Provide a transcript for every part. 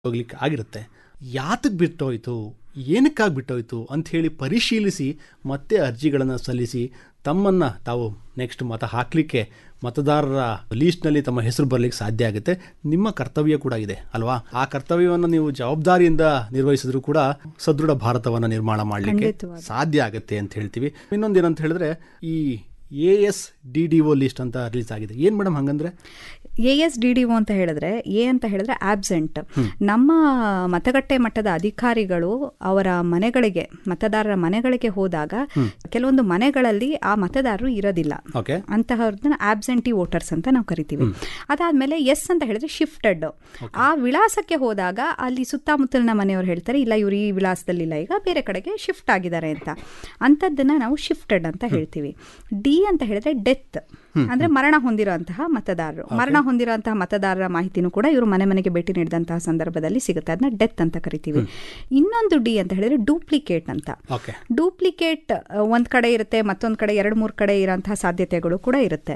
ಹೋಗ್ಲಿಕ್ಕೆ ಆಗಿರುತ್ತೆ ಯಾತಕ್ಕೆ ಬಿಟ್ಟೋಯ್ತು ಏನಕ್ಕಾಗಿ ಬಿಟ್ಟೋಯ್ತು ಅಂತ ಹೇಳಿ ಪರಿಶೀಲಿಸಿ ಮತ್ತೆ ಅರ್ಜಿಗಳನ್ನು ಸಲ್ಲಿಸಿ ತಮ್ಮನ್ನು ತಾವು ನೆಕ್ಸ್ಟ್ ಮತ ಹಾಕಲಿಕ್ಕೆ ಮತದಾರರ ಲೀಸ್ಟ್ನಲ್ಲಿ ತಮ್ಮ ಹೆಸರು ಬರಲಿಕ್ಕೆ ಸಾಧ್ಯ ಆಗುತ್ತೆ ನಿಮ್ಮ ಕರ್ತವ್ಯ ಕೂಡ ಇದೆ ಅಲ್ವಾ ಆ ಕರ್ತವ್ಯವನ್ನು ನೀವು ಜವಾಬ್ದಾರಿಯಿಂದ ನಿರ್ವಹಿಸಿದ್ರು ಕೂಡ ಸದೃಢ ಭಾರತವನ್ನು ನಿರ್ಮಾಣ ಮಾಡಲಿಕ್ಕೆ ಖಂಡಿತವಾಗಿ. ಸಾಧ್ಯ ಆಗುತ್ತೆ ಅಂತ ಹೇಳ್ತೀವಿ ಇನ್ನೊಂದೇನಂತ ಹೇಳಿದ್ರೆ ಈ A S D D O list ಅಂತ ರಿಲೀಸ್ ಆಗಿದೆ ಏನು ಮೇಡಮ್ ಹಂಗಂದ್ರೆ A S D D O ಅಂತ ಹೇಳಿದ್ರೆ ಎ ಅಂತ ಹೇಳಿದ್ರೆ ಆಬ್ಸೆಂಟ್ ನಮ್ಮ ಮತಗಟ್ಟೆ ಮಟ್ಟದ ಅಧಿಕಾರಿಗಳು ಅವರ ಮನೆಗಳಿಗೆ ಮತದಾರರ ಮನೆಗಳಿಗೆ ಹೋದಾಗ ಕೆಲವೊಂದು ಮನೆಗಳಲ್ಲಿ ಆ ಮತದಾರರು ಇರೋದಿಲ್ಲ ಓಕೆ ಅಂತಹವ್ರನ್ನ ಆಬ್ಸೆಂಟಿ ವೋಟರ್ಸ್ ಅಂತ ನಾವು ಕರಿತೀವಿ ಅದಾದ್ಮೇಲೆ ಎಸ್ ಅಂತ ಹೇಳಿದ್ರೆ ಶಿಫ್ಟೆಡ್ ಆ ವಿಳಾಸಕ್ಕೆ ಹೋದಾಗ ಅಲ್ಲಿ ಸುತ್ತಮುತ್ತಲಿನ ಮನೆಯವರು ಹೇಳ್ತಾರೆ ಇಲ್ಲ ಇವ್ರು ಈ ವಿಳಾಸದಲ್ಲಿಲ್ಲ ಈಗ ಬೇರೆ ಕಡೆಗೆ ಶಿಫ್ಟ್ ಆಗಿದ್ದಾರೆ ಅಂತ ಅಂಥದ್ದನ್ನ ನಾವು ಶಿಫ್ಟೆಡ್ ಅಂತ ಹೇಳ್ತೀವಿ ಡಿ ಅಂತ ಹೇಳಿದ್ರೆ ಡೆತ್ ಅಂದ್ರೆ ಮರಣ ಹೊಂದಿರುವಂತಹ ಮತದಾರರು ಮರಣ ಹೊಂದಿರುವಂತಹ ಮತದಾರರ ಮಾಹಿತಿನೂ ಕೂಡ ಇವರು ಮನೆ ಮನೆಗೆ ಭೇಟಿ ನೀಡಿದಂತಹ ಸಂದರ್ಭದಲ್ಲಿ ಸಿಗುತ್ತೆ ಅದನ್ನ ಡೆತ್ ಅಂತ ಕರಿತೀವಿ ಇನ್ನೊಂದು ಡಿ ಅಂತ ಹೇಳಿದ್ರೆ ಡೂಪ್ಲಿಕೇಟ್ ಅಂತ ಓಕೆ ಡೂಪ್ಲಿಕೇಟ್ ಒಂದ್ ಕಡೆ ಇರುತ್ತೆ ಮತ್ತೊಂದ್ ಕಡೆ ಎರಡು ಮೂರು ಕಡೆ ಇರೋಂತಹ ಸಾಧ್ಯತೆಗಳು ಕೂಡ ಇರುತ್ತೆ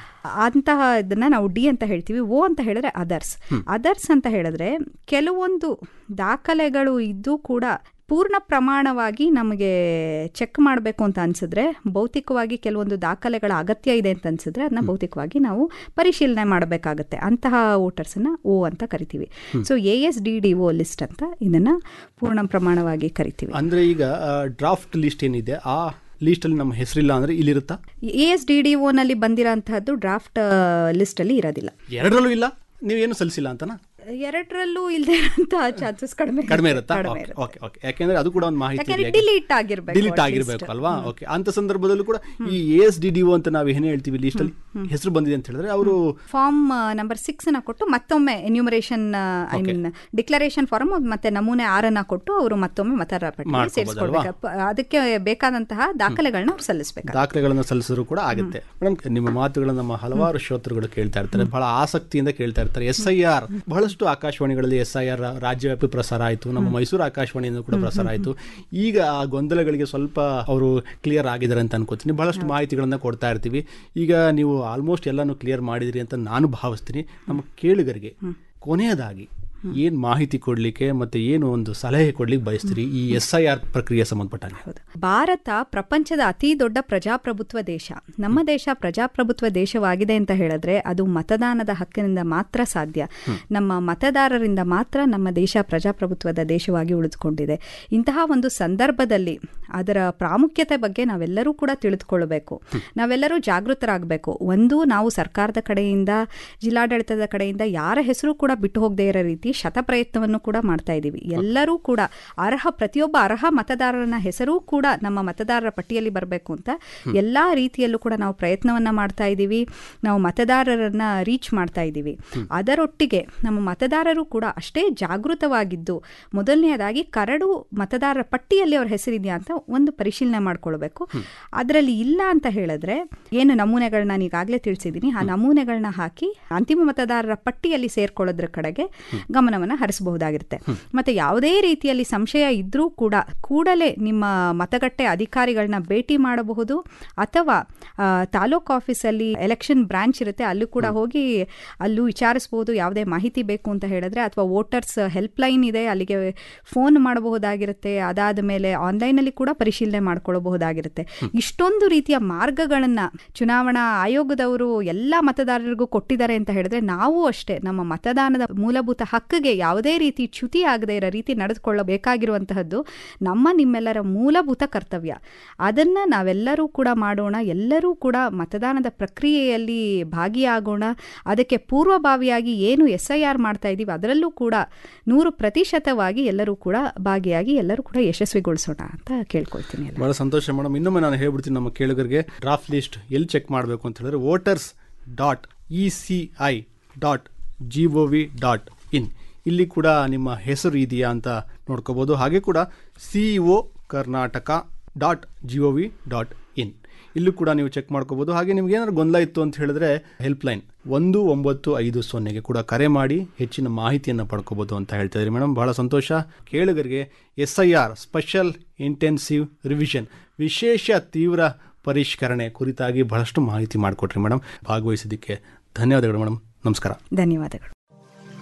ಅಂತಹ ಇದನ್ನ ನಾವು ಡಿ ಅಂತ ಹೇಳ್ತೀವಿ ಓ ಅಂತ ಹೇಳಿದ್ರೆ ಅದರ್ಸ್ ಅದರ್ಸ್ ಅಂತ ಹೇಳಿದ್ರೆ ಕೆಲವೊಂದು ದಾಖಲೆಗಳು ಇದ್ದು ಕೂಡ ಪೂರ್ಣ ಪ್ರಮಾಣವಾಗಿ ನಮಗೆ ಚೆಕ್ ಮಾಡಬೇಕು ಅಂತ ಅನ್ಸಿದ್ರೆ ಭೌತಿಕವಾಗಿ ಕೆಲವೊಂದು ದಾಖಲೆಗಳ ಅಗತ್ಯ ಇದೆ ಅಂತ ಅನ್ಸಿದ್ರೆ ಅದನ್ನ ಭೌತಿಕವಾಗಿ ನಾವು ಪರಿಶೀಲನೆ ಮಾಡಬೇಕಾಗತ್ತೆ ಅಂತಹ ವೋಟರ್ಸನ್ನ ಓ ಅಂತ ಕರಿತೀವಿ so A S D D O list ಅಂತ ಇದನ್ನ ಪೂರ್ಣ ಪ್ರಮಾಣವಾಗಿ ಕರಿತೀವಿ ಅಂದ್ರೆ ಈಗ ಡ್ರಾಫ್ಟ್ ಲಿಸ್ಟ್ ಏನಿದೆ ಆ ಲಿಸ್ಟಲ್ಲಿ ನಮ್ಮ ಹೆಸರಿಲ್ಲ ಅಂದ್ರೆ ಇಲ್ಲಿರುತ್ತಾ ಎ ಎಸ್ ಡಿ ಡಿ ನಲ್ಲಿ ಬಂದಿರೋಂತಹದ್ದು ಡ್ರಾಫ್ಟ್ ಲಿಸ್ಟ್ ಅಲ್ಲಿ ಇರೋದಿಲ್ಲ ಎರಡರಲ್ಲೂ ಇಲ್ಲ ನೀವೇನು ಸಲ್ಲಿಸಿಲ್ಲ ಅಂತನಾ ಎರಡರಲ್ಲೂ ಇಲ್ಲದೆ ಇರೋಂತಹ ಚಾನ್ಸಸ್ ಕಡಿಮೆ ಕಡಿಮೆ ಇರುತ್ತಾ ಕಡಿಮೆ ಓಕೆ ಇರುತ್ತೆ. ಓಕೆ ಓಕೆ ಯಾಕೆಂದ್ರೆ ಅದು ಕೂಡ ಒಂದು ಮಾಹಿತಿ ಯಾಕಂದ್ರೆ ಡಿಲೀಟ್ ಆಗಿರ್ಬೇಕು ಡಿಲೀಟ್ at ಆಗಿರ್ಬೇಕು least. ಅಲ್ವಾ ಓಕೆ ಅಂತ ಸಂದರ್ಭದಲ್ಲೂ ಕೂಡ ಈ A S D D O ಅಂತ ನಾವು ಏನೇ ಹೇಳ್ತೀವಿ ಲಿಸ್ಟ್ ಅಲ್ಲಿ ಹೆಸರು ಬಂದಿದೆ ಅಂತ ಹೇಳಿದ್ರೆ ಅವರು ಫಾರ್ಮ್ ನಂಬರ್ ಸಿಕ್ಸ್ ನ ಕೊಟ್ಟು ಮತ್ತೊಮ್ಮೆ enumeration I mean declaration form ಮತ್ತೆ ನಮೂನೆ ಆರನ್ನ ಕೊಟ್ಟು ಅವರು ಮತ್ತೊಮ್ಮೆ ಮತದಾರ ಪಟ್ಟಿಗೆ ಮಾಡ್ಕೊಬೋದಲ್ವಾ? ಸೇರಿಸ್ಕೊಳ್ಬೇಕು ಪ- ಅದಕ್ಕೆ ಬೇಕಾದಂತಹ ದಾಖಲೆಗಳನ್ನ ಅವ್ರು ಸಲ್ಲಿಸಬೇಕು ದಾಖಲೆಗಳನ್ನು ಸಲ್ಲಿಸಿದ್ರು ಕೂಡ ಆಗುತ್ತೆ ಮೇಡಮ್ ನಿಮ್ಮ ಮಾತುಗಳನ್ನು ನಮ್ಮ ಹಲವಾರು ಶ್ರೋತೃಗಳು ಕೇಳ್ತಾ ಇರ್ತಾರೆ ಬಹಳ ಆಸಕ್ತಿಯಿಂದ ಕೇಳ್ತಾ ಇರ್ತಾರೆ ಎಸ್ ಐ ಆರ್ ಬಹಳಷ್ಟು ಆಕಾಶವಾಣಿಗಳಲ್ಲಿ ಎಸ್ ಐ ಆರ್ ರಾಜ್ಯವ್ಯಾಪಿ ಪ್ರಸಾರ ಆಯಿತು ನಮ್ಮ ಮೈಸೂರು ಆಕಾಶವಾಣಿಯಿಂದ ಕೂಡ ಪ್ರಸಾರ ಆಯಿತು ಈಗ ಆ ಗೊಂದಲಗಳಿಗೆ ಸ್ವಲ್ಪ ಅವರು ಕ್ಲಿಯರ್ ಆಗಿದ್ದಾರೆ ಅಂತ ಅನ್ಕೋತೀನಿ ಬಹಳಷ್ಟು ಮಾಹಿತಿಗಳನ್ನು ಕೊಡ್ತಾ ಇರ್ತೀವಿ ಈಗ ನೀವು ಆಲ್ಮೋಸ್ಟ್ ಎಲ್ಲಾನು ಕ್ಲಿಯರ್ ಮಾಡಿದಿರಿ ಅಂತ ನಾನು ಭಾವಿಸ್ತೀನಿ ನಮ್ಮ ಕೇಳುಗರಿಗೆ ಕೊನೆಯದಾಗಿ ಏನು ಮಾಹಿತಿ ಕೊಡಲಿಕ್ಕೆ ಮತ್ತೆ ಏನು ಒಂದು ಸಲಹೆ ಕೊಡ್ಲಿಕ್ಕೆ ಬಯಸ್ತೀರಿ ಈ ಎಸ್ ಐ ಆರ್ ಪ್ರಕ್ರಿಯೆ ಸಂಬಂಧಪಟ್ಟಂಗೆ ಹೌದು ಭಾರತ ಪ್ರಪಂಚದ ಅತಿ ದೊಡ್ಡ ಪ್ರಜಾಪ್ರಭುತ್ವ ದೇಶ ನಮ್ಮ ದೇಶ ಪ್ರಜಾಪ್ರಭುತ್ವ ದೇಶವಾಗಿದೆ ಅಂತ ಹೇಳಿದ್ರೆ ಅದು ಮತದಾನದ ಹಕ್ಕಿನಿಂದ ಮಾತ್ರ ಸಾಧ್ಯ ನಮ್ಮ ಮತದಾರರಿಂದ ಮಾತ್ರ ನಮ್ಮ ದೇಶ ಪ್ರಜಾಪ್ರಭುತ್ವದ ದೇಶವಾಗಿ ಉಳಿದುಕೊಂಡಿದೆ ಇಂತಹ ಒಂದು ಸಂದರ್ಭದಲ್ಲಿ ಅದರ ಪ್ರಾಮುಖ್ಯತೆ ಬಗ್ಗೆ ನಾವೆಲ್ಲರೂ ಕೂಡ ತಿಳಿದುಕೊಳ್ಬೇಕು ನಾವೆಲ್ಲರೂ ಜಾಗೃತರಾಗಬೇಕು ಒಂದು ನಾವು ಸರ್ಕಾರದ ಕಡೆಯಿಂದ ಜಿಲ್ಲಾಡಳಿತದ ಕಡೆಯಿಂದ ಯಾರ ಹೆಸರು ಕೂಡ ಬಿಟ್ಟು ಹೋಗದೇ ಇರೋ ರೀತಿ ಶತ ಪ್ರಯತ್ನವನ್ನು ಕೂಡ ಮಾಡ್ತಾ ಇದ್ದೀವಿ ಎಲ್ಲರೂ ಕೂಡ ಅರ್ಹ ಪ್ರತಿಯೊಬ್ಬ ಅರ್ಹ ಮತದಾರನ ಹೆಸರೂ ಕೂಡ ನಮ್ಮ ಮತದಾರರ ಪಟ್ಟಿಯಲ್ಲಿ ಬರಬೇಕು ಅಂತ ಎಲ್ಲಾ ರೀತಿಯಲ್ಲೂ ಕೂಡ ನಾವು ಪ್ರಯತ್ನವನ್ನ ಮಾಡ್ತಾ ಇದ್ದೀವಿ ನಾವು ಮತದಾರರನ್ನ ರೀಚ್ ಮಾಡ್ತಾ ಇದ್ದೀವಿ ಅದರೊಟ್ಟಿಗೆ ನಮ್ಮ ಮತದಾರರು ಕೂಡ ಅಷ್ಟೇ ಜಾಗೃತವಾಗಿದ್ದು ಮೊದಲನೆಯದಾಗಿ ಕರಡು ಮತದಾರರ ಪಟ್ಟಿಯಲ್ಲಿ ಅವ್ರ ಹೆಸರಿದೆಯಾ ಅಂತ ಒಂದು ಪರಿಶೀಲನೆ ಮಾಡ್ಕೊಳ್ಬೇಕು ಅದರಲ್ಲಿ ಇಲ್ಲ ಅಂತ ಹೇಳಿದ್ರೆ ಏನು ನಮೂನೆಗಳನ್ನ ನಾನು ಈಗಾಗಲೇ ತಿಳಿಸಿದ್ದೀನಿ ಆ ನಮೂನೆಗಳನ್ನ ಹಾಕಿ ಅಂತಿಮ ಮತದಾರರ ಪಟ್ಟಿಯಲ್ಲಿ ಸೇರ್ಕೊಳ್ಳೋದ್ರ ಕಡೆಗೆ ಗಮನವನ್ನು ಹರಿಸಬಹುದಾಗಿರುತ್ತೆ ಮತ್ತೆ ಯಾವುದೇ ರೀತಿಯಲ್ಲಿ ಸಂಶಯ ಇದ್ರೂ ಕೂಡ ಕೂಡಲೇ ನಿಮ್ಮ ಮತಗಟ್ಟೆ ಅಧಿಕಾರಿಗಳನ್ನ ಭೇಟಿ ಮಾಡಬಹುದು ಅಥವಾ ಆ, ತಾಲೂಕು ಆಫೀಸಲ್ಲಿ ಎಲೆಕ್ಷನ್ ಬ್ರಾಂಚ್ ಇರುತ್ತೆ ಅಲ್ಲೂ ಕೂಡ ಹೋಗಿ ಅಲ್ಲೂ ವಿಚಾರಿಸಬಹುದು ಯಾವುದೇ ಮಾಹಿತಿ ಬೇಕು ಅಂತ ಹೇಳಿದ್ರೆ ಅಥವಾ ವೋಟರ್ಸ್ ಹೆಲ್ಪ್ ಲೈನ್ ಇದೆ ಅಲ್ಲಿಗೆ ಫೋನ್ ಮಾಡಬಹುದಾಗಿರುತ್ತೆ ಅದಾದ ಮೇಲೆ ಆನ್ಲೈನಲ್ಲಿ ಕೂಡ ಪರಿಶೀಲನೆ ಮಾಡ್ಕೊಳ್ಳಬಹುದಾಗಿರುತ್ತೆ ಇಷ್ಟೊಂದು ರೀತಿಯ ಮಾರ್ಗಗಳನ್ನ ಚುನಾವಣಾ ಆಯೋಗದವರು ಎಲ್ಲ ಮತದಾರರಿಗೂ ಕೊಟ್ಟಿದ್ದಾರೆ ಅಂತ ಹೇಳಿದ್ರೆ ನಾವು ಅಷ್ಟೇ ನಮ್ಮ ಮತದಾನದ ಮೂಲಭೂತ ಹಕ್ಕಿಗೆ ಯಾವುದೇ ರೀತಿ ಚ್ಯುತಿ ಆಗದೇ ಇರೋ ರೀತಿ ನಡೆದುಕೊಳ್ಳಬೇಕಾಗಿರುವಂತಹದ್ದು ನಮ್ಮ ನಿಮ್ಮೆಲ್ಲರ ಮೂಲಭೂತ ಕರ್ತವ್ಯ ಅದನ್ನ ನಾವೆಲ್ಲರೂ ಕೂಡ ಮಾಡೋಣ ಎಲ್ಲರೂ ಕೂಡ ಮತದಾನದ ಪ್ರಕ್ರಿಯೆಯಲ್ಲಿ ಭಾಗಿಯಾಗೋಣ ಅದಕ್ಕೆ ಪೂರ್ವಭಾವಿಯಾಗಿ ಏನು ಎಸ್ ಐ ಆರ್ ಮಾಡ್ತಾ ಇದ್ದೀವಿ ಅದರಲ್ಲೂ ಕೂಡ ನೂರು ಪ್ರತಿಶತವಾಗಿ ಎಲ್ಲರೂ ಕೂಡ ಭಾಗಿಯಾಗಿ ಎಲ್ಲರೂ ಕೂಡ ಯಶಸ್ವಿಗೊಳಿಸೋಣ ಅಂತ ಕೇಳ್ಕೊಳ್ತೀನಿ ಎಲ್ಲ ಬಹಳ ಸಂತೋಷ ಮೇಡಮ್ ಇನ್ನೊಮ್ಮೆ ನಾನು ಹೇಳ್ಬಿಡ್ತೀನಿ ನಮ್ಮ ಕೇಳುಗರಿಗೆ ಡ್ರಾಫ್ಟ್ ಲಿಸ್ಟ್ ಎಲ್ಲಿ ಚೆಕ್ ಮಾಡಬೇಕು ಅಂತ ಹೇಳಿದ್ರೆ voters dot E C I dot G O V dot in ಇಲ್ಲಿ ಕೂಡ ನಿಮ್ಮ ಹೆಸರು ಇದೆಯಾ ಅಂತ ನೋಡ್ಕೋಬೋದು ಹಾಗೆ ಕೂಡ C O Karnataka dot G O V dot in ಇಲ್ಲೂ ಕೂಡ ನೀವು ಚೆಕ್ ಮಾಡ್ಕೋಬೋದು ಹಾಗೆ ನಿಮ್ಗೆ ಏನಾದ್ರು ಗೊಂದಲ ಇತ್ತು ಅಂತ ಹೇಳಿದ್ರೆ ಹೆಲ್ಪ್ ಲೈನ್ ಒಂದು ಒಂಬತ್ತು ಐದು ಸೊನ್ನೆಗೆ ಕೂಡ ಕರೆ ಮಾಡಿ ಹೆಚ್ಚಿನ ಮಾಹಿತಿಯನ್ನು ಪಡ್ಕೋಬೋದು ಅಂತ ಹೇಳ್ತಾ ಇದ್ರಿ ಮೇಡಮ್ ಬಹಳ ಸಂತೋಷ ಕೇಳುಗರಿಗೆ S I R special intensive revision ವಿಶೇಷ ತೀವ್ರ ಪರಿಷ್ಕರಣೆ ಕುರಿತಾಗಿ ಬಹಳಷ್ಟು ಮಾಹಿತಿ ಮಾಡಿಕೊಟ್ರಿ ಮೇಡಮ್ ಭಾಗವಹಿಸಿದ್ದಕ್ಕೆ ಧನ್ಯವಾದಗಳು ಮೇಡಮ್ ನಮಸ್ಕಾರ ಧನ್ಯವಾದಗಳು